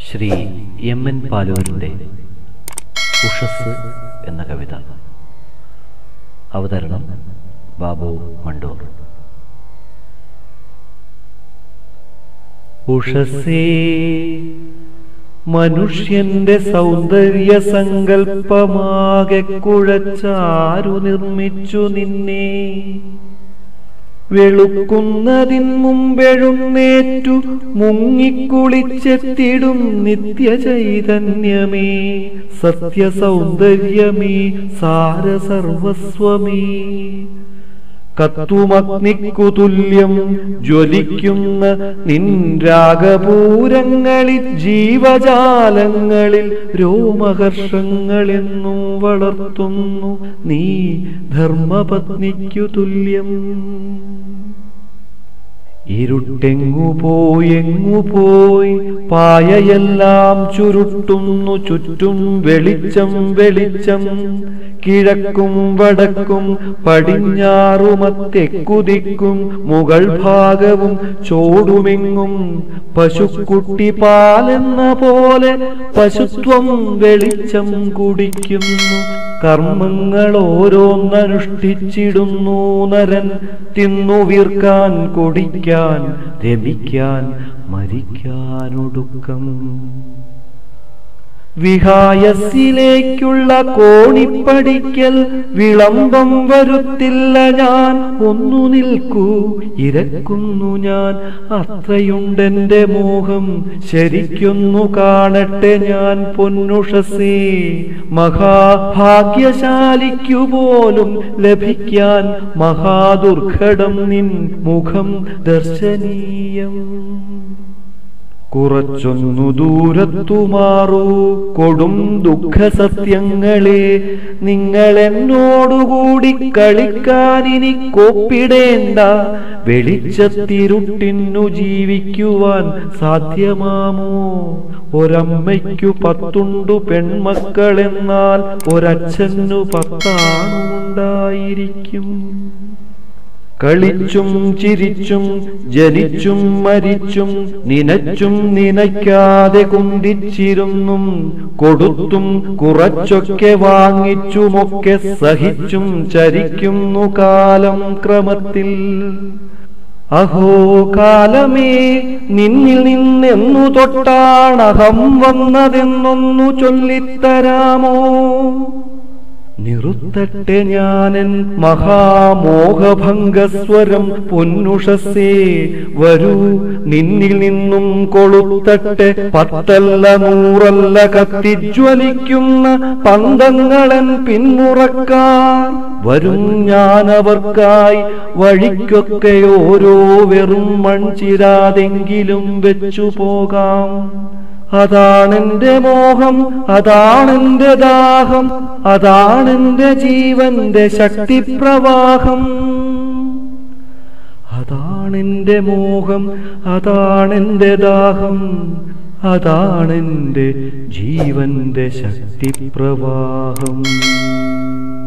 Shri M N പാലൂരിൻ്റെ ഉഷസ് എന്ന കവിത അവതരണം ബാബു മണ്ടൂർ ഉഷസേ മനുഷ്യന്റെ സൗന്ദര്യ സങ്കല്പമാകെ കുഴച്ചാരു നിർമ്മിച്ചു നിന്നെ വെളുക്കുന്നതിൻ മുമ്പെഴുന്നേറ്റു മുങ്ങിക്കുളിച്ചെത്തിടും നിത്യചൈതന്യമേ സത്യസൗന്ദര്യമേ സാരസർവസ്വമേ കത്തുമഗ്നിക്കു തുല്യം ജ്വലിക്കുന്ന നിൻ രാഗപൂരങ്ങളിൽ ജീവജാലങ്ങളിൽ രോമഹർഷങ്ങളെന്നും വളർത്തുന്നു നീ ധർമ്മപത്നിക്കു തുല്യം ഇരുട്ടെങ്ങു പോയി എങ്ങു പോയി പായയെല്ലാം ചുരുട്ടുന്നു ചുറ്റും വെളിച്ചം വെളിച്ചം കിഴക്കും വടക്കും പടിഞ്ഞാറുമത്തെക്കുതിക്കും മുകൾ ഭാഗവും ചോടുമെങ്ങും പശുക്കുട്ടി പാലെന്ന പോലെ പശുത്വം വെളിച്ചം കുടിക്കുന്നു കർമ്മങ്ങൾ ഓരോന്നനുഷ്ഠിച്ചിടുന്നു നരൻ തിന്നു വീർക്കാൻ കുടിക്കാൻ രമിക്കാൻ മരിക്കാനൊടുക്കം വിഹായസിലേക്കുള്ള കോണിപ്പടിക്കൽ വിളംബം വരുത്തില്ല ഞാൻ ഒന്നു നിൽക്കൂ ഇരക്കുന്നു ഞാൻ അത്രയുണ്ടെന്റെ മോഹം ശരിക്കൊന്നു കാണട്ടെ ഞാൻ പൊന്നുഷസേ മഹാഭാഗ്യശാലിക്കു പോലും ലഭിക്കാൻ മഹാദുർഘടം നിൻ മുഖം ദർശനീയം കുറച്ചൊന്നു ദൂരത്തു മാറൂ കൊടും ദുഃഖ സത്യങ്ങളെ നിങ്ങൾ എന്നോടുകൂടി കളിക്കാനിനി കോപ്പിടേണ്ട വെളിച്ചത്തിരുട്ടിന്നു ജീവിക്കുവാൻ സാധ്യമാമോ ഒരമ്മയ്ക്കു പത്തുണ്ടു പെൺമക്കളെന്നാൽ ഒരച്ഛനു പത്താണുണ്ടായിരിക്കും കളിച്ചും ചിരിച്ചും ജനിച്ചും മരിച്ചും നിനച്ചും നിനയ്ക്കാതെ കുന്തിച്ചിരുന്നും കൊടുത്തും കുറച്ചൊക്കെ വാങ്ങിച്ചുമൊക്കെ സഹിച്ചും ചരിക്കുന്നു കാലം ക്രമത്തിൽ അഹോ കാലമേ നിന്നിൽ നിന്നെന്നു തൊട്ടാണഹം വന്നതെന്നൊന്നു ചൊല്ലിത്തരാമോ നിറുത്തട്ടെ ഞാനൻ മഹാമോഹഭംഗസ്വരം പൊന്നുഷസേ വരൂ നിന്നിൽ നിന്നും കൊളുത്തട്ടെ പത്തല്ല നൂറല്ല കത്തിജ്വലിക്കുന്ന പന്തങ്ങളൻ പിന്മുറക്കാർ വരും ഞാനവർക്കായി വഴിക്കൊക്കെ ഓരോ വെറും മൺചിരാതെങ്കിലും വെച്ചു പോകാം അതാണെന്റെ മോഹം അതാണെന്റെ ദാഹം അതാണെന്റെ ജീവന്റെ ശക്തിപ്രവാഹം അതാണെന്റെ മോഹം അതാണെന്റെ ദാഹം അതാണെന്റെ ജീവന്റെ ശക്തിപ്രവാഹം